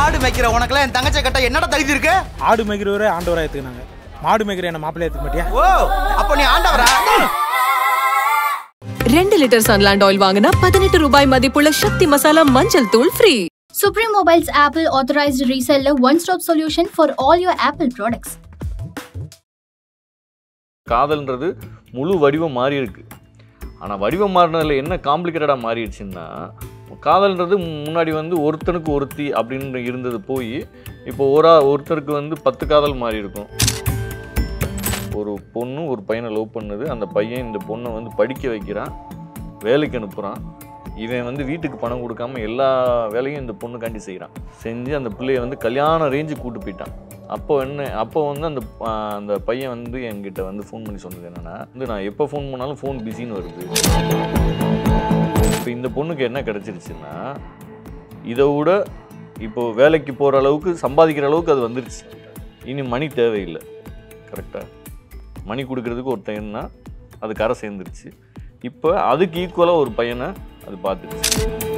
ஆடு மேய்க்கிற உனக்குலாம் என் தங்கச்சை கட்ட என்னடா தகுதி இருக்கு ஆடு மேய்க்கிறவரே ஆண்டவராக ஏற்றுக்கினாங்க மாடு மேய்க்கிற என்ன மாப்பிள்ளைய ஏற்றுக்க மாட்டியா ஓ அப்ப நீ ஆண்டவரா ரெண்டு லிட்டர் சன்லாண்ட் ஆயில் வாங்கினா பதினெட்டு ரூபாய் மதிப்புள்ள சக்தி மசாலா மஞ்சள் தூள் free Supreme Mobile's Apple authorized reseller one stop solution for all your Apple products. காதல்ன்றது முழு வடிவம் மாறி இருக்கு ஆனால் வடிவம் மாறினதில் என்ன காம்ப்ளிகேட்டடாக மாறிடுச்சுன்னா காதல்ன்றது முன்னாடி வந்து ஒருத்தனுக்கு ஒருத்தி அப்படின்னு இருந்தது போய் இப்போ ஒரு ஆ- ஒருத்தருக்கு வந்து பத்து காதல் மாறி இருக்கும் ஒரு பொண்ணு ஒரு பையனை லவ் பண்ணுது அந்த பையன் இந்த பொண்ணை வந்து படிக்க வைக்கிறான் வேலைக்கு அனுப்புகிறான் இவன் வந்து வீட்டுக்கு பணம் கொடுக்காம எல்லா வேலையும் இந்த பொண்ணுக்காண்டி செய்கிறான் செஞ்சு அந்த பிள்ளைய வந்து கல்யாண ரேஞ்சு கூட்டு போயிட்டான் அப்போ என்ன அப்போ வந்து அந்த ஆ, அந்த பையன் வந்து என்கிட்ட வந்து ஃபோன் பண்ணி சொன்னது என்னன்னா வந்து நான் எப்போ ஃபோன் பண்ணாலும் ஃபோன் பிஸின்னு வருது இப்போ இந்த பொண்ணுக்கு என்ன கிடச்சிருச்சுன்னா இதை விட இப்போ வேலைக்கு போகிற அளவுக்கு சம்பாதிக்கிற அளவுக்கு அது வந்துருச்சு இனி மணி தேவையில்லை கரெக்டாக மணி கொடுக்கறதுக்கு ஒருத்தன்னா அது கரை சேர்ந்துருச்சு இப்போ அதுக்கு ஈக்குவலாக ஒரு பையனை அது பார்த்துருச்சு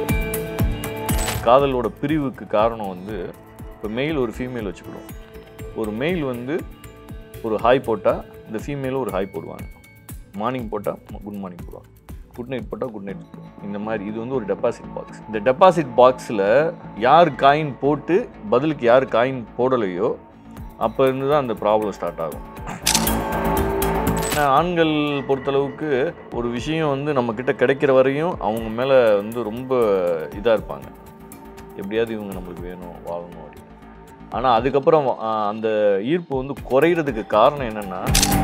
காதலோட பிரிவுக்கு காரணம் வந்து இப்போ மெயில் ஒரு ஃபீமேல் வச்சுக்கிடுவோம் ஒரு மெயில் வந்து ஒரு ஹாய் போட்டால் இந்த ஃபீமேலும் ஒரு ஹாய் போடுவாங்க மார்னிங் போட்டால் குட் மார்னிங் போடுவாங்க குட் நைட் போட்டால் குட் நைட் இந்த மாதிரி இது வந்து ஒரு டெபாசிட் பாக்ஸ் இந்த டெபாசிட் பாக்ஸில் யார் காயின் போட்டு பதிலுக்கு யார் காயின் போடலையோ அப்போ இருந்து தான் அந்த ப்ராப்ளம் ஸ்டார்ட் ஆகும் ஆனா, ஆண்கள் பொறுத்தளவுக்கு ஒரு விஷயம் வந்து நம்மக்கிட்ட கிடைக்கிற வரையும் அவங்க மேலே வந்து ரொம்ப இதாக இருப்பாங்க எப்படியாவது இவங்க நம்மளுக்கு வேணும் வாழணும் அப்படின்னு ஆனால் அதுக்கப்புறம் ஆ, அந்த ஈர்ப்பு வந்து குறையிறதுக்கு காரணம் என்னென்னா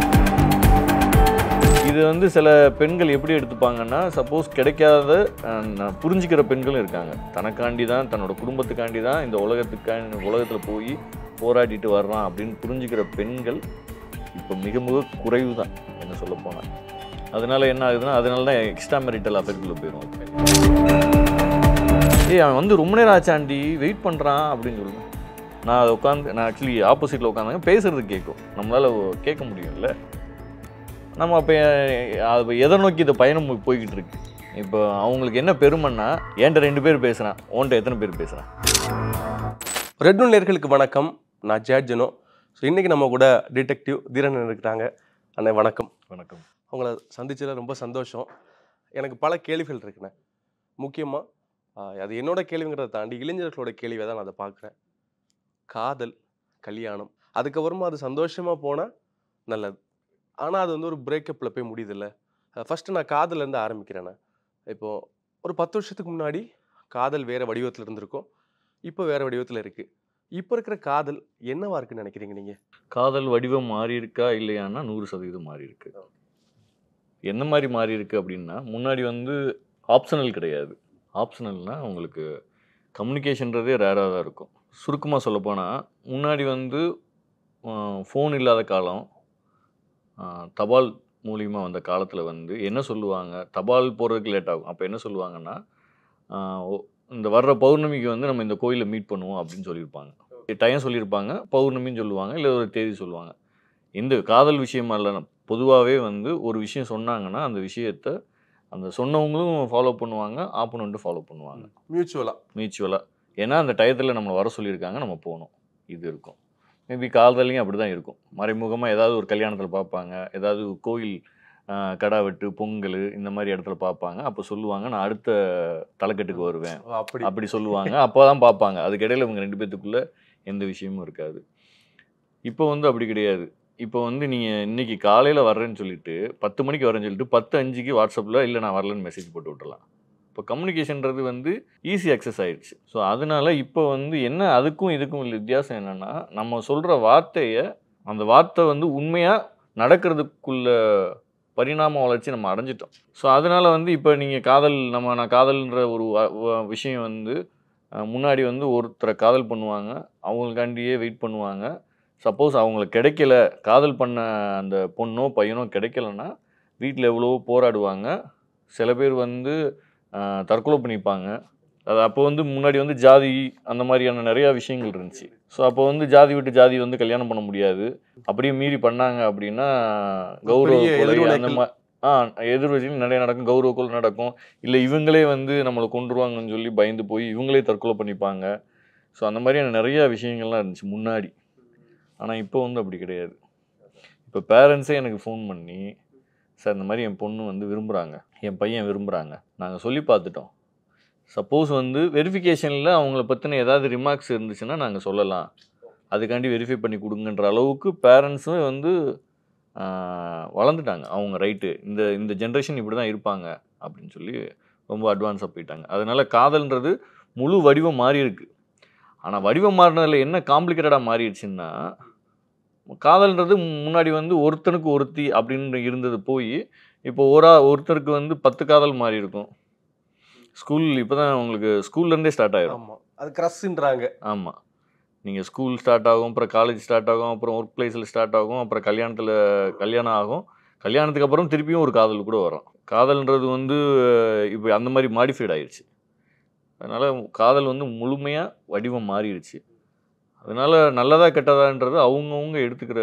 இது வந்து சில பெண்கள் எப்படி எடுத்துப்பாங்கன்னா சப்போஸ் கிடைக்காத அஹ், நான் புரிஞ்சுக்கிற பெண்களும் இருக்காங்க தனக்காண்டி தான் தன்னோட குடும்பத்துக்காண்டி தான் இந்த உலகத்துக்காண்டி உலகத்தில் போய் போராடிட்டு வர்றான் அப்படின்னு புரிஞ்சுக்கிற பெண்கள் இப்போ மிக மிக குறைவு தான் என்ன சொல்ல போனால் அதனால என்ன ஆகுதுன்னா அதனால தான் எக்ஸ்ட்ரா மெரிட்டல் அஃபெக்டில் போயிடும் ஏய் அவன் வந்து ரொம்ப நேரம் ஆச்சாண்டி வெயிட் பண்ணுறான் அப்படின்னு சொல்லுவேன் நான் அதை உட்காந்து நான் ஆக்சுவலி ஆப்போசிட்டில் உட்காந்தாங்க பேசுறது கேட்கும் நம்மளால் கேட்க முடியும்ல நம்ம அப்போ அது எதை நோக்கி இந்த பயணம் போய்- போய்கிட்டு இருக்கு இப்போ அவங்களுக்கு என்ன பெருமைன்னா என்கிட்ட ரெண்டு பேர் பேசுகிறான் உன்கிட்ட எத்தனை பேர் பேசுகிறான் ரெட் நூல் நேர்களுக்கு வணக்கம் நான் ஜேட்ஜனோ ஸோ இன்றைக்கி நம்ம கூட டிடெக்டிவ் தீரன் இருக்கிறாங்க அண்ணே வணக்கம் வணக்கம் உங்களை சந்திச்சதில் ரொம்ப சந்தோஷம் எனக்கு பல கேள்விகள் இருக்குண்ணே முக்கியமாக அது என்னோட கேள்விங்கிறத தாண்டி இளைஞர்களோட கேள்வியை தான் நான் அதை பார்க்குறேன் காதல் கல்யாணம் அதுக்கப்புறமா அது சந்தோஷமாக போனால் நல்லது ஆனால் அது வந்து ஒரு பிரேக்கப்பில் போய் முடியுதில்ல ஃபஸ்ட்டு நான் காதல்லேருந்து ஆரம்பிக்கிறேண்ணே இப்போது ஒரு பத்து வருஷத்துக்கு முன்னாடி காதல் வேறு வடிவத்தில் இருந்திருக்கும் இப்போ வேறு வடிவத்தில் இருக்குது இப்போ இருக்கிற காதல் என்னவா இருக்குன்னு நினைக்கிறீங்க நீங்கள் காதல் வடிவம் மாறி இருக்கா இல்லையான்னா நூறு சதவீதம் மாறி இருக்கு என்ன மாதிரி மாறி இருக்கு அப்படின்னா முன்னாடி வந்து ஆப்ஷனல் கிடையாது ஆப்ஷனல்னா உங்களுக்கு கம்யூனிகேஷன்றதே ரேராக தான் இருக்கும் சுருக்கமாக சொல்லப்போனால் முன்னாடி வந்து ஃபோன் இல்லாத காலம் ஆஹ், தபால் மூலியமா வந்த காலத்தில் வந்து என்ன சொல்லுவாங்க தபால் போகிறதுக்கு லேட் ஆகும் அப்போ என்ன சொல்லுவாங்கன்னா ஆஹ், ஒ- இந்த வர்ற பௌர்ணமிக்கு வந்து நம்ம இந்த கோயிலில் மீட் பண்ணுவோம் அப்படின்னு சொல்லியிருப்பாங்க டைம் சொல்லியிருப்பாங்க பௌர்ணமின்னு சொல்லுவாங்க இல்லை ஒரு தேதி சொல்லுவாங்க இந்த காதல் விஷயமா இல்லை பொதுவாகவே வந்து ஒரு விஷயம் சொன்னாங்கன்னா அந்த விஷயத்த அந்த சொன்னவங்களும் ஃபாலோ பண்ணுவாங்க ஆப்போனண்ட்டும் ஃபாலோ பண்ணுவாங்க மியூச்சுவலாக மியூச்சுவலாக ஏன்னா அந்த டயத்தில் நம்மளை வர சொல்லியிருக்காங்க நம்ம போகணும் இது இருக்கும் மேபி காதலையும் அப்படி தான் இருக்கும் மறைமுகமாக ஏதாவது ஒரு கல்யாணத்தில் பார்ப்பாங்க ஏதாவது ஒரு கோயில் ஆஹ், கடா வெட்டு பொங்கல் இந்த மாதிரி இடத்துல பார்ப்பாங்க அப்போ சொல்லுவாங்க நான் அடுத்த தலைக்கட்டுக்கு வருவேன் அப்படி அப்படி சொல்லுவாங்க அப்போ தான் பார்ப்பாங்க அதுக்கிடையில் இவங்க ரெண்டு பேத்துக்குள்ள எந்த விஷயமும் இருக்காது இப்போ வந்து அப்படி கிடையாது இப்போ வந்து நீங்கள் இன்னைக்கு காலையில் வர்றேன்னு சொல்லிட்டு பத்து மணிக்கு வரேன்னு சொல்லிட்டு பத்து அஞ்சுக்கு வாட்ஸ்அப்பில் இல்லை நான் வரலன்னு மெசேஜ் போட்டு விட்டுறலாம் இப்போ கம்யூனிகேஷன்றது வந்து ஈஸி அக்சஸ் ஆயிடுச்சு ஸோ அதனால இப்போ வந்து என்ன அதுக்கும் இதுக்கும் உள்ள வித்தியாசம் என்னென்னா நம்ம சொல்கிற வார்த்தையை அந்த வார்த்தை வந்து உண்மையாக நடக்கிறதுக்குள்ள பரிணாம வளர்ச்சி நம்ம அடைஞ்சிட்டோம் ஸோ அதனால வந்து இப்போ நீங்கள் காதல் நம்ம நான் காதல்ன்ற ஒரு வ- வ- விஷயம் வந்து அஹ், முன்னாடி வந்து ஒருத்தரை காதல் பண்ணுவாங்க அவங்களுக்காண்டியே வெயிட் பண்ணுவாங்க சப்போஸ் அவங்களுக்கு கிடைக்கல காதல் பண்ண அந்த பொண்ணோ பையனோ கிடைக்கலன்னா வீட்டில் எவ்வளவோ போராடுவாங்க சில பேர் வந்து அஹ், தற்கொலை பண்ணிப்பாங்க அது அப்போ வந்து முன்னாடி வந்து ஜாதி அந்த மாதிரியான நிறையா விஷயங்கள் இருந்துச்சு ஸோ அப்போ வந்து ஜாதி விட்டு ஜாதி வந்து கல்யாணம் பண்ண முடியாது அப்படியே மீறி பண்ணாங்க அப்படின்னா கௌரவ பெரிய கொலை அந்த எதிர்வினைகள். மா ஆ எதிர்வச்சியில் நிறைய நடக்கும் கௌரவ கொலை நடக்கும் இல்லை இவங்களே வந்து நம்மளை கொண்டுருவாங்கன்னு சொல்லி பயந்து போய் இவங்களே தற்கொலை பண்ணிப்பாங்க ஸோ அந்த மாதிரியான நிறைய விஷயங்கள்லாம் இருந்துச்சு முன்னாடி ஆனால் இப்போ வந்து அப்படி கிடையாது இப்போ பேரண்ட்ஸே எனக்கு ஃபோன் பண்ணி சார் இந்த மாதிரி என் பொண்ணு வந்து விரும்புகிறாங்க என் பையன் விரும்புகிறாங்க நாங்கள் சொல்லி பார்த்துட்டோம் சப்போஸ் வந்து வெரிஃபிகேஷனில் அவங்கள பற்றின ஏதாவது ரிமார்க்ஸ் இருந்துச்சுன்னா நாங்கள் சொல்லலாம் அதுக்காண்டி வெரிஃபை பண்ணி கொடுங்கன்ற அளவுக்கு பேரண்ட்ஸும் வந்து ஆஹ், வளர்ந்துட்டாங்க அவங்க ரைட்டு இந்த இந்த ஜென்ரேஷன் இப்படி தான் இருப்பாங்க அப்படின்னு சொல்லி ரொம்ப அட்வான்ஸாக போயிட்டாங்க அதனால காதல்ன்றது முழு வடிவம் மாறி இருக்கு ஆனால் வடிவம் மாறினதில் என்ன காம்ப்ளிகேட்டடாக மாறிடுச்சுன்னா காதல்ன்றது முன்னாடி வந்து ஒருத்தனுக்கு ஒருத்தி அப்படின்னு இருந்தது போய் இப்போ ஒரு ஆ- ஒருத்தருக்கு வந்து பத்து காதல் மாறி இருக்கும் ஸ்கூல் இப்போ தான் உங்களுக்கு ஸ்கூல்லேருந்தே ஸ்டார்ட் ஆயிரும் ஆமா அது க்ரஸ்ன்றாங்க ஆமாம் நீங்கள் ஸ்கூல் ஸ்டார்ட் ஆகும் அப்புறம் காலேஜ் ஸ்டார்ட் ஆகும் அப்புறம் ஒர்க் பிளேஸில் ஸ்டார்ட் ஆகும் அப்புறம் கல்யாணத்தில் கல்யாணம் ஆகும் கல்யாணத்துக்கு அப்புறம் திருப்பியும் ஒரு காதல் கூட வரும் காதல்ன்றது வந்து இப்போ அந்த மாதிரி மாடிஃபைட் ஆயிடுச்சு அதனால் காதல் வந்து முழுமையாக வடிவம் மாறிடுச்சு அதனால் நல்லதா கெட்டதான்றது அவங்கவுங்க எடுத்துக்கிற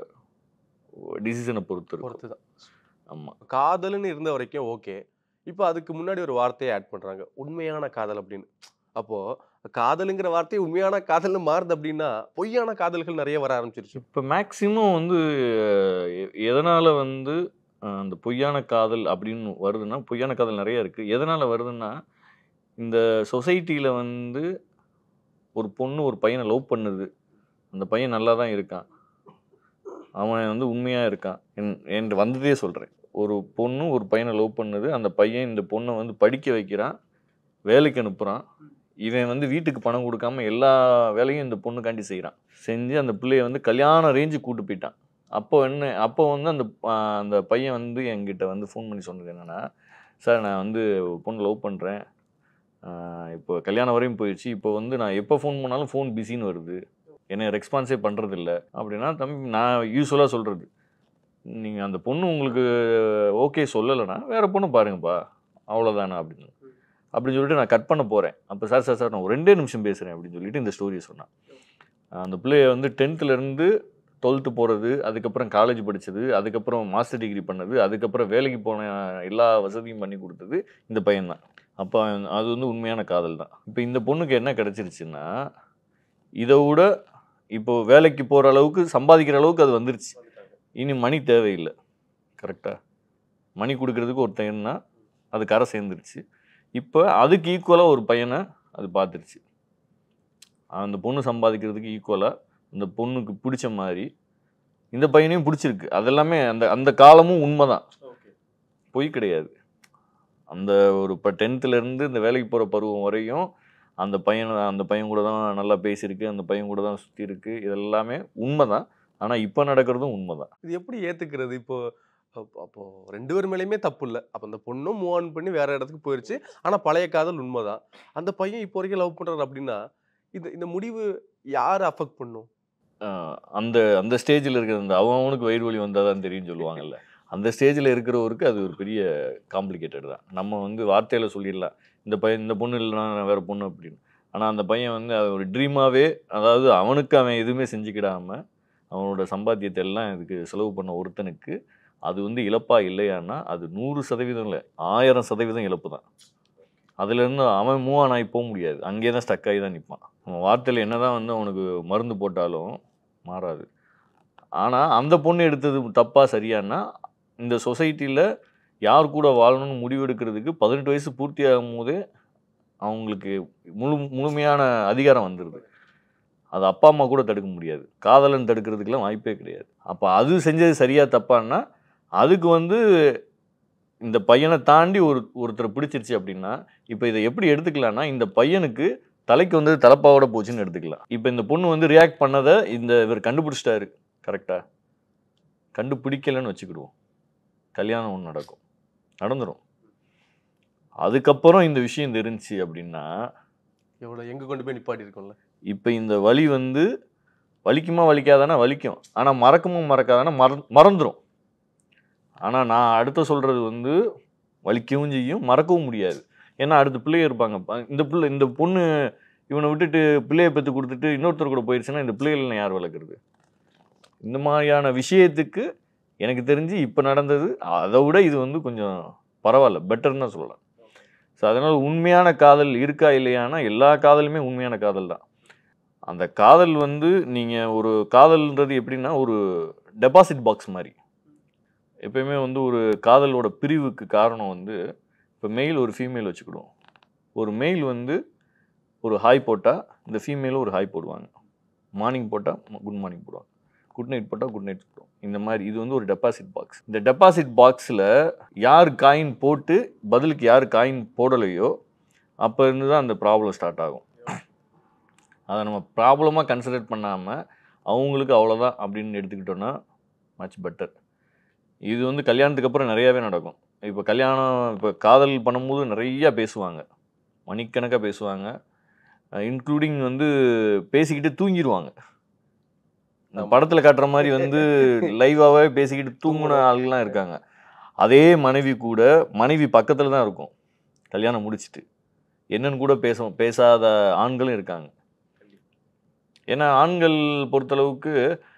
டிசிஷனை பொறுத்து இருக்கும் பொறுத்து தான் ஆமாம் காதல்னு இருந்த வரைக்கும் ஓகே இப்போ அதுக்கு முன்னாடி ஒரு வார்த்தையை ஆட் பண்றாங்க உண்மையான காதல் அப்படின்னு அப்போ காதலுங்கிற வார்த்தை உண்மையான காதல்னு மாறுது அப்படின்னா பொய்யான காதல்கள் நிறைய வர ஆரம்பிச்சிருச்சு இப்போ மேக்ஸிமம் வந்து எதனால் வந்து அஹ், அந்த பொய்யான காதல் அப்படின்னு வருதுன்னா பொய்யான காதல் நிறைய இருக்குது எதனால் வருதுன்னா இந்த சொசைட்டியில் வந்து ஒரு பொண்ணு ஒரு பையனை லவ் பண்ணுது அந்த பையன் நல்லா தான் இருக்கான் அவன் வந்து உண்மையாக இருக்கான் என் என்று வந்ததே சொல்கிறேன் ஒரு பொண்ணு ஒரு பையனை லவ் பண்ணுது அந்த பையன் இந்த பொண்ணை வந்து படிக்க வைக்கிறான் வேலைக்கு அனுப்புகிறான் இவன் வந்து வீட்டுக்கு பணம் கொடுக்காம எல்லா வேலையும் இந்த பொண்ணுக்காண்டி செய்கிறான் செஞ்சு அந்த பிள்ளைய வந்து கல்யாண ரேஞ்சு கூட்டு போயிட்டான் அப்போ என்ன அப்போ வந்து அந்த ஆஹ் அந்த பையன் வந்து என்கிட்ட வந்து ஃபோன் பண்ணி சொன்னது என்னென்னா சார் நான் வந்து ஒரு பொண்ணு லவ் பண்ணுறேன் இப்போ கல்யாணம் வரையும் போயிடுச்சு இப்போ வந்து நான் எப்போ ஃபோன் பண்ணாலும் ஃபோன் பிஸின்னு வருது என்னை ரெஸ்பான்ஸே பண்ணுறதில்ல அப்படின்னா தம்பி நான் யூஸ்வலாக சொல்கிறது நீங்கள் அந்த பொண்ணு உங்களுக்கு ஓகே சொல்லலைன்னா வேறு பொண்ணு பாருங்கப்பா அவ்வளோதானா அப்படின்னு அப்படின்னு சொல்லிட்டு நான் கட் பண்ண போகிறேன் அப்போ சார் சார் சார் நான் ஒரு ரெண்டே நிமிஷம் பேசுகிறேன் அப்படின்னு சொல்லிட்டு இந்த ஸ்டோரியை சொன்னான் அந்த பிள்ளைய வந்து டென்த்துலேருந்து டுவெல்த்து போகிறது அதுக்கப்புறம் காலேஜ் படித்தது அதுக்கப்புறம் மாஸ்டர் டிகிரி பண்ணது அதுக்கப்புறம் வேலைக்கு போன எல்லா வசதியும் பண்ணி கொடுத்தது இந்த பையன்தான் அப்போ அவன் அது வந்து உண்மையான காதல் தான் இப்போ இந்த பொண்ணுக்கு என்ன கிடச்சிருச்சுன்னா இதை விட இப்போ வேலைக்கு போகிற அளவுக்கு சம்பாதிக்கிற அளவுக்கு அது வந்துருச்சு இனி மணி தேவையில்லை கரெக்டாக மணி கொடுக்கறதுக்கு ஒருத்தன்னா அது கரை சேர்ந்துருச்சு இப்போ அதுக்கு ஈக்குவலாக ஒரு பையனை அது பார்த்துருச்சு அந்த பொண்ணு சம்பாதிக்கிறதுக்கு ஈக்குவலாக இந்த பொண்ணுக்கு பிடிச்ச மாதிரி இந்த பையனையும் பிடிச்சிருக்கு அதெல்லாமே அந்த அந்த காலமும் உண்மை தான் பொய் கிடையாது அந்த ஒரு இப்போ டென்த்துலேருந்து இந்த வேலைக்கு போகிற பருவம் வரையும் அந்த பையன் அந்த பையன் கூட தான் நல்லா பேசியிருக்கு அந்த பையன் கூட தான் சுற்றி இருக்கு இதெல்லாமே உண்மை தான் ஆனால் இப்போ நடக்கிறதும் உண்மை தான் இது எப்படி ஏத்துக்கிறது இப்போ அப்போ- அப்போ ரெண்டு பேர் மேலேயுமே தப்பு இல்லை அப்போ அந்த பொண்ணும் மூவ் ஆன் பண்ணி வேற இடத்துக்கு போயிருச்சு ஆனா பழைய காதல் உண்மைதான் அந்த பையன் இப்போ வரைக்கும் லவ் பண்றாரு அப்படின்னா இது இந்த முடிவு யார் அஃபெக்ட் பண்ணும் ஆஹ் அந்த அந்த ஸ்டேஜில் இருக்கிற அந்த அவன் அவனுக்கு வயிறு வலி வந்தால் தான் தெரியும்னு சொல்லுவாங்கல்ல அந்த ஸ்டேஜில் இருக்கிறவருக்கு அது ஒரு பெரிய காம்ப்ளிகேட்டட் தான் நம்ம வந்து வார்த்தையில் சொல்லிடலாம் இந்த பையன் இந்த பொண்ணு இல்லைனா நான் வேறு பொண்ணு அப்படின்னு ஆனால் அந்த பையன் வந்து அது ஒரு ட்ரீமாகவே அதாவது அவனுக்கு அவன் எதுவுமே செஞ்சுக்கிடாம அவனோட சம்பாத்தியத்தை எல்லாம் இதுக்கு செலவு பண்ண ஒருத்தனுக்கு அது வந்து இழப்பா இல்லையான்னா அது நூறு சதவீதம் இல்லை ஆயிரம் சதவீதம் இழப்பு தான் அதுலேருந்து அவன் மூவ் ஆன் ஆகி போக முடியாது அங்கேயே தான் ஸ்டக் ஆகி தான் நிற்பான் அவன் வார்த்தையில் என்ன தான் வந்து அவனுக்கு மருந்து போட்டாலும் மாறாது ஆனால் அந்த பொண்ணு எடுத்தது தப்பாக சரியானா இந்த சொசைட்டியில் யார் கூட வாழணும்னு முடிவெடுக்கிறதுக்கு பதினெட்டு வயசு பூர்த்தி ஆகும் போதே அவங்களுக்கு முழு முழுமையான அதிகாரம் வந்துடுது அது அப்பா அம்மா கூட தடுக்க முடியாது காதலன் தடுக்கிறதுக்கெல்லாம் வாய்ப்பே கிடையாது அப்போ அது செஞ்சது சரியா தப்பான்னா அதுக்கு வந்து இந்த பையனை தாண்டி ஒரு ஒருத்தரை பிடிச்சிருச்சு அப்படின்னா இப்போ இதை எப்படி எடுத்துக்கலாம்னா இந்த பையனுக்கு தலைக்கு வந்து தலைப்பாவோட போச்சுன்னு எடுத்துக்கலாம் இப்போ இந்த பொண்ணு வந்து ரியாக்ட் பண்ணதை இந்த இவர் கண்டுபிடிச்சிட்டாரு கரெக்டா கண்டுபிடிக்கலன்னு வச்சுக்கிடுவோம் கல்யாணம் ஒன்று நடக்கும் நடந்துடும் அதுக்கப்புறம் இந்த விஷயம் தெரிஞ்சுச்சு அப்படின்னா எவ்வளவு எங்க கொண்டு போய் நிப்பாட்டி இருக்கோம்ல இப்போ இந்த வலி வந்து வலிக்குமா வலிக்காதானா வலிக்கும் ஆனால் மறக்குமா மறக்காதானா மற மறந்துடும் ஆனால் நான் அடுத்த சொல்கிறது வந்து வலிக்கவும் செய்யும் மறக்கவும் முடியாது ஏன்னா அடுத்த பிள்ளைய இருப்பாங்க ப- இந்த பிள்ளை இந்த பொண்ணு இவனை விட்டுட்டு பிள்ளைய பெற்று கொடுத்துட்டு இன்னொருத்தர் கூட போயிடுச்சுன்னா இந்த பிள்ளைகளை யார் வளர்க்குறது இந்த மாதிரியான விஷயத்துக்கு எனக்கு தெரிஞ்சு இப்போ நடந்தது அதை விட இது வந்து கொஞ்சம் பரவாயில்ல பெட்டர்னு தான் சொல்லலாம் ஸோ அதனால் உண்மையான காதல் இருக்கா இல்லையானா எல்லா காதலுமே உண்மையான காதல் தான் அந்த காதல் வந்து நீங்கள் ஒரு காதல்ன்றது எப்படின்னா ஒரு டெபாசிட் பாக்ஸ் மாதிரி எப்பயுமே வந்து ஒரு காதலோட பிரிவுக்கு காரணம் வந்து இப்போ மெயில் ஒரு ஃபீமேல் வச்சுக்கிடுவோம் ஒரு மெயில் வந்து ஒரு ஹாய் போட்டால் இந்த ஃபீமேலும் ஒரு ஹாய் போடுவாங்க மார்னிங் போட்டால் குட் மார்னிங் போடுவாங்க குட் நைட் போட்டால் குட் நைட் போடுவோம் இந்த மாதிரி இது வந்து ஒரு டெபாசிட் பாக்ஸ் இந்த டெபாசிட் பாக்ஸில் யார் காயின் போட்டு பதிலுக்கு யார் காயின் போடலையோ அப்போ இருந்து தான் அந்த ப்ராப்ளம் ஸ்டார்ட் ஆகும் அதை நம்ம ப்ராப்ளமாக கன்சிடர் பண்ணாமல் அவங்களுக்கு அவ்வளோதான் அப்படின்னு எடுத்துக்கிட்டோன்னா மச் பெட்டர் இது வந்து கல்யாணத்துக்கு அப்புறம் நிறையாவே நடக்கும் இப்போ கல்யாணம் இப்போ காதல் பண்ணும்போது நிறையா பேசுவாங்க மணிக்கணக்காக பேசுவாங்க இன்க்ளூடிங் வந்து பேசிக்கிட்டு தூங்கிடுவாங்க இந்த ஆமா. படத்தில் காட்டுற மாதிரி வந்து லைவாகவே பேசிக்கிட்டு தூங்குன ஆளுங்கலாம் இருக்காங்க அதே மனைவி கூட மனைவி பக்கத்தில் தான் இருக்கும் கல்யாணம் முடிச்சிட்டு என்னன்னு கூட பேச பேசாத ஆண்களும் இருக்காங்க ஏன்னா ஆண்கள் பொறுத்தளவுக்கு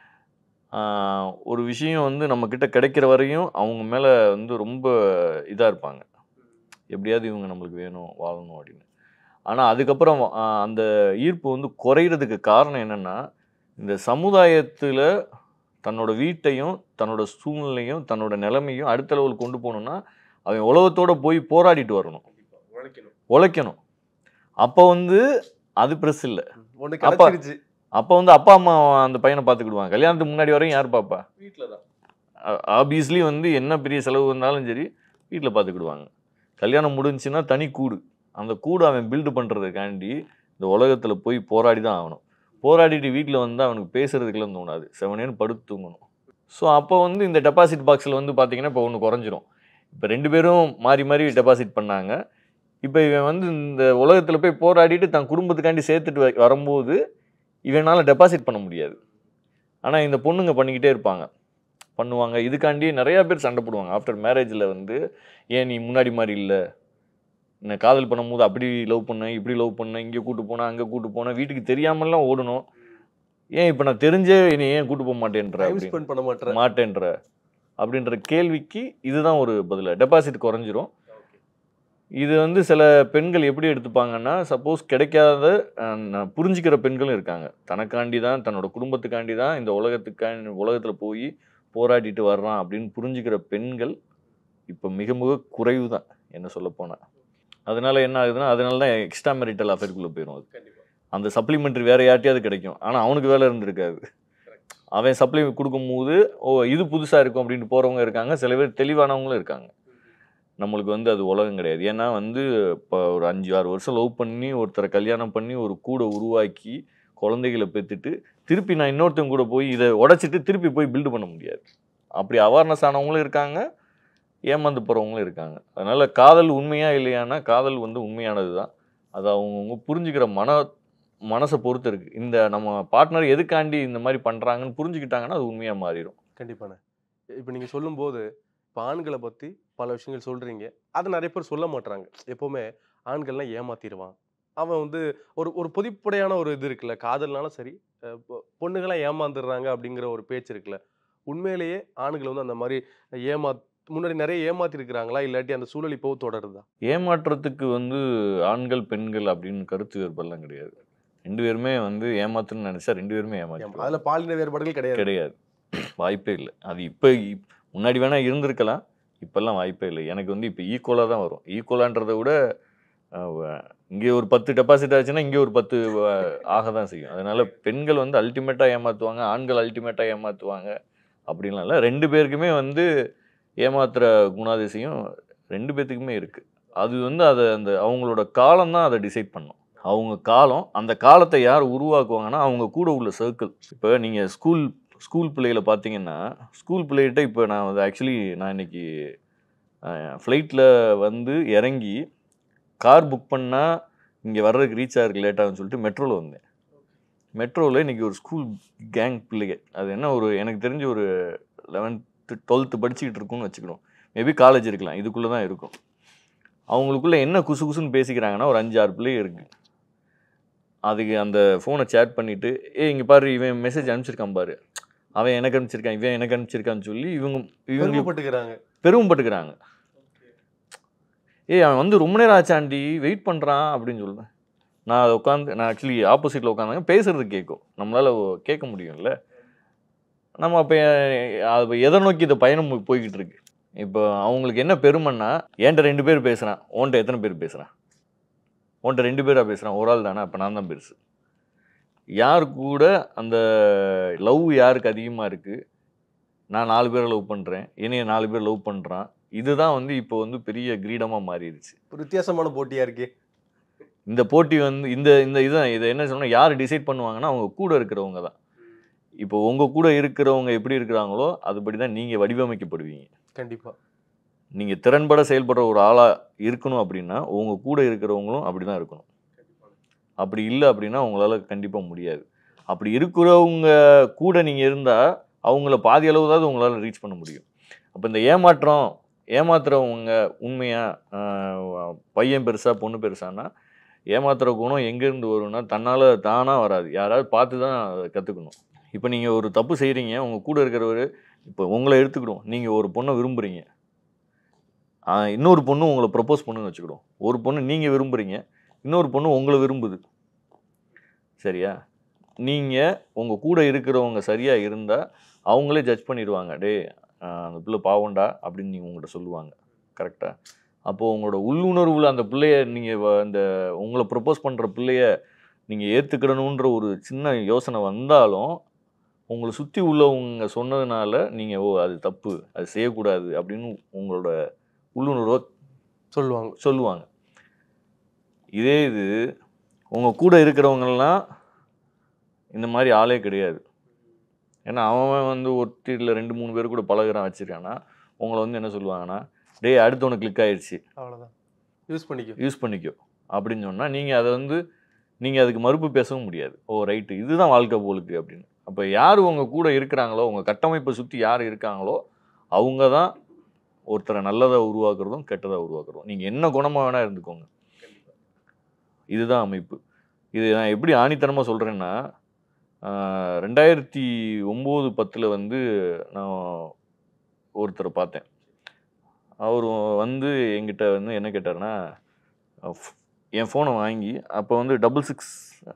ஆஹ், ஒரு விஷயம் வந்து நம்ம கிட்ட கிடைக்கிற வரையும் அவங்க மேலே வந்து ரொம்ப இதாக இருப்பாங்க எப்படியாவது இவங்க நம்மளுக்கு வேணும் வாழணும் அப்படின்னு ஆனால் அதுக்கப்புறம் ஆஹ், அந்த ஈர்ப்பு வந்து குறையிறதுக்கு காரணம் என்னென்னா இந்த சமுதாயத்தில் தன்னோட வீட்டையும் தன்னோட சூழ்நிலையும் தன்னோட நிலைமையும் அடுத்த லெவலுக்கு கொண்டு போகணுன்னா அவன் உலகத்தோட போய் போராடிட்டு வரணும் உழைக்கணும் அப்போ வந்து அது ப்ரெஸ் இல்லை ஒண்ணு அப்ப- கிடைச்சிருச்சு அப்போ வந்து அப்பா அம்மா அந்த பையனை பார்த்துக்கிடுவாங்க கல்யாணத்துக்கு முன்னாடி வரையும் யார் பாப்பா வீட்டில் தான் ஆப்வியஸ்லி வந்து என்ன பெரிய செலவு வந்தாலும் சரி வீட்டில் பார்த்துக்கிடுவாங்க கல்யாணம் முடிஞ்சுன்னா தனி கூடு அந்த கூடு அவன் பில்டு பண்ணுறதுக்காண்டி இந்த உலகத்தில் போய் போராடி தான் ஆகணும் போராடிட்டு வீட்டில் வந்து அவனுக்கு பேசுறதுக்கெல்லாம் தோணாது செவனேன்னு படுத்து தூங்கணும் ஸோ அப்போ வந்து இந்த டெபாசிட் பாக்ஸில் வந்து பார்த்தீங்கன்னா இப்போ ஒன்று குறைஞ்சிரும் இப்போ ரெண்டு பேரும் மாறி மாறி டெபாசிட் பண்ணாங்க இப்போ இவன் வந்து இந்த உலகத்தில் போய் போராடிட்டு தன் குடும்பத்துக்காண்டி சேர்த்துட்டு வ- வரும்போது இவனால் டெபாசிட் பண்ண முடியாது ஆனால் இந்த பொண்ணுங்க பண்ணிக்கிட்டே இருப்பாங்க பண்ணுவாங்க இதுக்காண்டி நிறையா பேர் சண்டை போடுவாங்க ஆஃப்டர் மேரேஜில் வந்து ஏன் நீ முன்னாடி மாதிரி இல்லை நான் காதல் பண்ணும்போது அப்படி லவ் பண்ணேன் இப்படி லவ் பண்ணேன் இங்கே கூட்டு போனேன் அங்கே கூட்டு போனேன் வீட்டுக்கு தெரியாமலாம் ஓடணும் ஏன் இப்போ நான் தெரிஞ்சே என்னை ஏன் கூட்டு போக மாட்டேன்ற டைம் அப்படின்னு. ஸ்பெண்ட் பண்ண மாட்டேன் மாட்டேன்ற அப்படின்ற கேள்விக்கு இதுதான் ஒரு பதில் டெபாசிட் குறைஞ்சிரும் இது வந்து சில பெண்கள் எப்படி எடுத்துப்பாங்கன்னா சப்போஸ் கிடைக்காத அஹ், நான் புரிஞ்சுக்கிற பெண்களும் இருக்காங்க தனக்காண்டி தான் தன்னோட குடும்பத்துக்காண்டி தான் இந்த உலகத்துக்காண்டி உலகத்தில் போய் போராடிட்டு வர்றான் அப்படின்னு புரிஞ்சுக்கிற பெண்கள் இப்போ மிக மிக குறைவு தான் என்ன சொல்ல போனால் அதனால என்ன ஆகுதுன்னா அதனால தான் எக்ஸ்ட்ரா மெரிட்டல் அஃபேர்க்குள்ளே போயிடும் அது கண்டிப்பா அந்த சப்ளிமெண்ட்ரி வேற யார்ட்டையாவது கிடைக்கும் ஆனால் அவனுக்கு வேலை இருந்திருக்காது அவன் சப்ளை கொடுக்கும்போது ஓ இது புதுசாக இருக்கும் அப்படின்ட்டு போகிறவங்க இருக்காங்க சில பேர் தெளிவானவங்களும் இருக்காங்க நம்மளுக்கு வந்து அது உலகம் கிடையாது ஏன்னா வந்து இப்போ ஒரு அஞ்சு ஆறு வருஷம் லவ் பண்ணி ஒருத்தரை கல்யாணம் பண்ணி ஒரு கூடை உருவாக்கி குழந்தைகளை பெற்றுட்டு திருப்பி நான் இன்னொருத்தவங்க கூட போய் இதை உடைச்சிட்டு திருப்பி போய் பில்டு பண்ண முடியாது அப்படி அவேர்னஸ் ஆனவங்களும் இருக்காங்க ஏமாந்து போகிறவங்களும் இருக்காங்க அதனால் காதல் உண்மையா இல்லையானா காதல் வந்து உண்மையானது தான் அது அவங்கவுங்க புரிஞ்சுக்கிற மன மனசை பொறுத்து இருக்குது இந்த நம்ம பார்ட்னர் எதுக்காண்டி இந்த மாதிரி பண்ணுறாங்கன்னு புரிஞ்சுக்கிட்டாங்கன்னா அது உண்மையாக மாறிடும் கண்டிப்பாண்ணே இப்போ நீங்கள் சொல்லும்போது இப்போ ஆண்களை பற்றி பல விஷயங்கள் சொல்கிறீங்க அதை நிறைய பேர் சொல்ல மாட்றாங்க எப்போவுமே ஆண்கள்லாம் ஏமாத்திடுவான் அவன் வந்து ஒரு ஒரு பொதிப்படையான ஒரு இது இருக்குல்ல காதல்னாலும் சரி அஹ் பொ- பொண்ணுங்களாம் ஏமாந்துடுறாங்க அப்படிங்கிற ஒரு பேச்சு இருக்குல்ல உண்மையிலேயே ஆண்கள் வந்து அந்த மாதிரி ஏமா முன்னாடி நிறைய ஏமாத்தி இருக்கிறாங்களா இல்லாட்டி அந்த சூழல் இப்போ தொடருதா ஏமாற்றத்துக்கு வந்து ஆண்கள் பெண்கள் அப்படின்னு கருத்து வேறுபாடுலாம் கிடையாது ரெண்டு பேருமே வந்து ஏமாத்துன்னு நினச்சா ரெண்டு பேருமே ஏமாற்று அதில் பாலின வேறுபாடுகள் கிடையாது கிடையாது வாய்ப்பே இல்லை அது இப்போ முன்னாடி வேணால் இருந்திருக்கலாம் இப்போல்லாம் வாய்ப்பே இல்லை எனக்கு வந்து இப்போ ஈக்குவலாக தான் வரும் ஈக்குவலான்றதை விட இங்கே ஒரு பத்து டெபாசிட் ஆச்சுன்னா இங்கே ஒரு பத்து அஹ், ஆக தான் செய்யும் அதனால பெண்கள் வந்து அல்டிமேட்டாக ஏமாற்றுவாங்க ஆண்கள் அல்டிமேட்டாக ஏமாற்றுவாங்க அப்படின்லாம் இல்லை ரெண்டு பேருக்குமே வந்து ஏமாத்துற குணாதிசயம் ரெண்டு பேர்த்துக்குமே இருக்குது அது வந்து அதை அந்த அவங்களோட காலம் தான் அதை டிசைட் பண்ணும் அவங்க காலம் அந்த காலத்தை யார் உருவாக்குவாங்கன்னா அவங்க கூட உள்ள சர்க்கிள் இப்போ நீங்கள் ஸ்கூல் ஸ்கூல் பிள்ளைகளை பார்த்தீங்கன்னா ஸ்கூல் பிள்ளைகிட்ட இப்போ நான் வந்து ஆக்சுவலி நான் இன்னைக்கு ஃப்ளைட்டில் வந்து இறங்கி கார் புக் பண்ணால் இங்கே வர்றதுக்கு ரீச் ஆகிறதுக்கு லேட் ஆகும்னு சொல்லிட்டு மெட்ரோவில் வந்தேன் மெட்ரோவில் இன்றைக்கி ஒரு ஸ்கூல் கேங் பிள்ளைங்க அது என்ன ஒரு எனக்கு தெரிஞ்ச ஒரு லெவன்த்து டுவெல்த்து படிச்சுக்கிட்டு இருக்கும்னு வச்சுக்கணும் மேபி காலேஜ் இருக்கலாம் இதுக்குள்ளே தான் இருக்கும் அவங்களுக்குள்ள என்ன குசு குசுன்னு பேசிக்கிறாங்கன்னா ஒரு அஞ்சு ஆறு பிள்ளைங்க இருக்குது அதுக்கு அந்த ஃபோனை சேட் பண்ணிவிட்டு ஏ இங்கே பாரு இவன் மெசேஜ் அனுப்பிச்சிருக்கான் பாரு அவன் எனக்கு அனுப்பிச்சிருக்கான் இவன் எனக்கு அனுப்பிச்சிருக்கான்னு சொல்லி இவங்க இவங்க பெருமைப்பட்டுக்கிறாங்க பெருமைப்பட்டுக்கிறாங்க ஏய் அவன் வந்து ரொம்ப நேரம் ஆச்சாண்டி வெயிட் பண்ணுறான் அப்படின்னு சொல்லுவேன் நான் அதை உட்காந்து நான் ஆக்சுவலி ஆப்போசிட்டில் உட்காந்தாங்க பேசுறது கேட்கும் நம்மளால ஒ- கேட்க முடியும்ல நம்ம அப்போ அது எதை நோக்கி இந்த பயணம் போய்- போய்கிட்டு இருக்கு இப்போ அவங்களுக்கு என்ன பெருமைன்னா என்கிட்ட ரெண்டு பேர் பேசுகிறான் உன்கிட்ட எத்தனை பேர் பேசுகிறான் உன்கிட்ட ரெண்டு பேரா பேசுகிறான் ஒரு ஆள் தானே அப்போ நான் தான் பெருசு யார் கூட அந்த லவ் யாருக்கு அதிகமாக இருக்குது நான் நாலு பேரை லவ் பண்ணுறேன் என்னைய நாலு பேர் லவ் பண்ணுறான் இதுதான் வந்து இப்போ வந்து பெரிய கிரீடமாக மாறிடுச்சு ஒரு வித்தியாசமான போட்டியா இருக்கே இந்த போட்டி வந்து இந்த இந்த இதான் இதை என்ன சொல்லணும் யார் டிசைட் பண்ணுவாங்கன்னா அவங்க கூட இருக்கிறவங்க தான் இப்போ உங்கள் கூட இருக்கிறவங்க எப்படி இருக்கிறாங்களோ அதுபடி தான் நீங்கள் வடிவமைக்கப்படுவீங்க கண்டிப்பா நீங்கள் திறன்பட செயல்படுற ஒரு ஆளாக இருக்கணும் அப்படின்னா உங்கள் கூட இருக்கிறவங்களும் அப்படி தான் இருக்கணும் அப்படி இல்லை அப்படின்னா உங்களால் கண்டிப்பாக முடியாது அப்படி இருக்கிறவங்க கூட நீங்கள் இருந்தால் அவங்கள பாதி அளவுதாவது உங்களால் ரீச் பண்ண முடியும் அப்போ இந்த ஏமாற்றம் ஏமாத்துறவங்க உண்மையாக பையன் பெருசா பொண்ணு பெருசான்னா ஏமாத்துற குணம் எங்கேருந்து வரும்னா தன்னால் தானாக வராது யாராவது பார்த்து தான் அதை கற்றுக்கணும் இப்போ நீங்கள் ஒரு தப்பு செய்கிறீங்க உங்கள் கூட இருக்கிறவர் இப்போ உங்களை எடுத்துக்கிடும் நீங்கள் ஒரு பொண்ணை விரும்புகிறீங்க ஆஹ் இன்னொரு பொண்ணு உங்களை ப்ரப்போஸ் பண்ணுன்னு வச்சுக்கிடும் ஒரு பொண்ணு நீங்கள் விரும்புகிறீங்க இன்னொரு பொண்ணு உங்களை விரும்புது சரியா நீங்கள் உங்கள் கூட இருக்கிறவங்க சரியாக இருந்தால் அவங்களே ஜட்ஜ் பண்ணிடுவாங்க டேய் ஆஹ் அந்த பிள்ளை பாவண்டா அப்படின்னு நீங்கள் உங்கள்கிட்ட சொல்லுவாங்க கரெக்டாக அப்போது உங்களோட உள்ளுணர்வில் அந்த பிள்ளைய நீங்கள் அந்த உங்களை ப்ரப்போஸ் பண்ணுற பிள்ளைய நீங்கள் ஏற்றுக்கிடணுன்ற ஒரு சின்ன யோசனை வந்தாலும் உங்களை சுற்றி உள்ளவங்க சொன்னதுனால நீங்கள் ஓ அது தப்பு அது செய்யக்கூடாது அப்படின்னு உங்களோட உள்ளுணர்வை சொல்லுவாங்க சொல்லுவாங்க இதே இது உங்கள் கூட இருக்கிறவங்கெல்லாம் இந்த மாதிரி ஆளே கிடையாது ஏன்னா அவன் வந்து ஒருத்தி இல்லை ரெண்டு மூணு பேர் கூட பழகுறான் வச்சிருக்கான்னா உங்களை வந்து என்ன சொல்லுவாங்கன்னா டேய் அடுத்து உனக்கு கிளிக் ஆயிடுச்சு அவ்வளவுதான் யூஸ் பண்ணிக்கோ யூஸ் பண்ணிக்கோ அப்படின்னு சொன்னால் நீங்கள் அதை வந்து நீங்கள் அதுக்கு மறுப்பு பேசவும் முடியாது ஓ ரைட்டு இதுதான் வாழ்க்கை போலுக்கு அப்படின்னு அப்போ யார் உங்கள் கூட இருக்கிறாங்களோ உங்கள் கட்டமைப்பை சுற்றி யார் இருக்காங்களோ அவங்க தான் ஒருத்தரை நல்லதை உருவாக்குறதும் கெட்டதை உருவாக்குறதும் நீங்கள் என்ன குணமாக வேணால் இருந்துக்கோங்க இதுதான் அமைப்பு இது நான் எப்படி ஆணித்தனமாக சொல்கிறேன்னா ரெண்டாயிரத்தி ஒம்பது பத்தில் வந்து நான் ஒருத்தரை பார்த்தேன் அவர் வந்து என்கிட்ட வந்து என்ன கேட்டாருன்னா அஹ் என் ஃபோனை வாங்கி அப்போ வந்து டபுள் சிக்ஸ்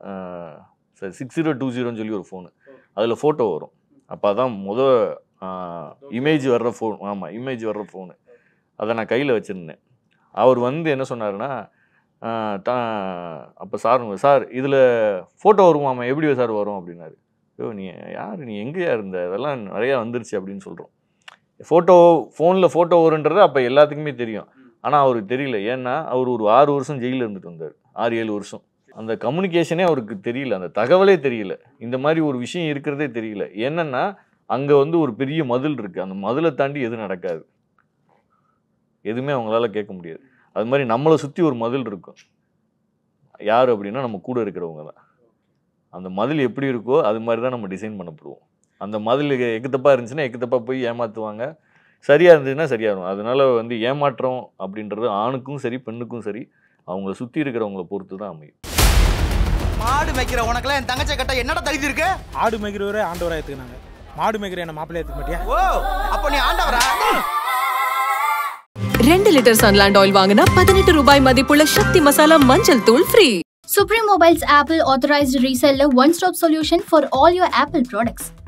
சரி சிக்ஸ் ஜீரோ டூ ஜீரோன்னு சொல்லி ஒரு ஃபோனு அதில் ஃபோட்டோ வரும் அப்போ அதான் முத இமேஜ் வர்ற ஃபோன் ஆமாம் இமேஜ் வர்ற ஃபோனு அதை நான் கையில் வச்சுருந்தேன் அவர் வந்து என்ன சொன்னாருன்னா ஆஹ் தான் அப்போ சார் சார் இதில் ஃபோட்டோ வருமாமா எப்படி சார் வரும் அப்படின்னாரு ஐயோ நீ யார் நீ எங்கேயா இருந்த இதெல்லாம் நிறையா வந்துருச்சு அப்படின்னு சொல்கிறோம் ஃபோட்டோ ஃபோனில் ஃபோட்டோ வருன்றது அப்போ எல்லாத்துக்குமே தெரியும் ஆனால் அவருக்கு தெரியல ஏன்னா அவர் ஒரு ஆறு வருஷம் ஜெயிலில் இருந்துட்டு வந்தார் ஆறு ஏழு வருஷம் அந்த கம்யூனிகேஷனே அவருக்கு தெரியல அந்த தகவலே தெரியல இந்த மாதிரி ஒரு விஷயம் இருக்கிறதே தெரியல என்னன்னா அங்கே வந்து ஒரு பெரிய மதில் இருக்குது அந்த மதிலை தாண்டி எதுவும் நடக்காது எதுவுமே அவங்களால கேட்க முடியாது அது மாதிரி நம்மளை சுற்றி ஒரு மதில் இருக்கும் யார் அப்படின்னா நம்ம கூட இருக்கிறவங்க தான் அந்த மதில் எப்படி இருக்கோ அது மாதிரி தான் நம்ம டிசைன் பண்ணப்படுவோம் அந்த மதில் எக்குத்தப்பாக இருந்துச்சுன்னா எக்குத்தப்பாக போய் ஏமாற்றுவாங்க சரியாக இருந்ததுன்னா சரியாக இருக்கும் அதனால வந்து ஏமாற்றம் அப்படின்றது ஆணுக்கும் சரி பெண்ணுக்கும் சரி அவங்கள சுற்றி இருக்கிறவங்கள பொறுத்து தான் அமையும் மாடு மேய்க்கிற உனக்கெல்லாம் என் தங்கச்சை கட்ட என்னடா தகுதி இருக்கு ஆடு மேய்க்கிறவரே ஆண்டவராக எடுத்துக்கினாங்க மாடு மேய்க்கிற என்ன மாப்பிள்ளைய எடுத்துக்க மாட்டியா ஓ அப்போ நீ ஆண்டவரா ரெண்டு லிட்டர் சன்லாண்ட் ஆயில் வாங்கினா பதினெட்டு ரூபாய் மதிப்புள்ள சக்தி மசாலா மஞ்சள் தூள் free Supreme Mobile's Apple authorized reseller one stop solution for all your Apple products.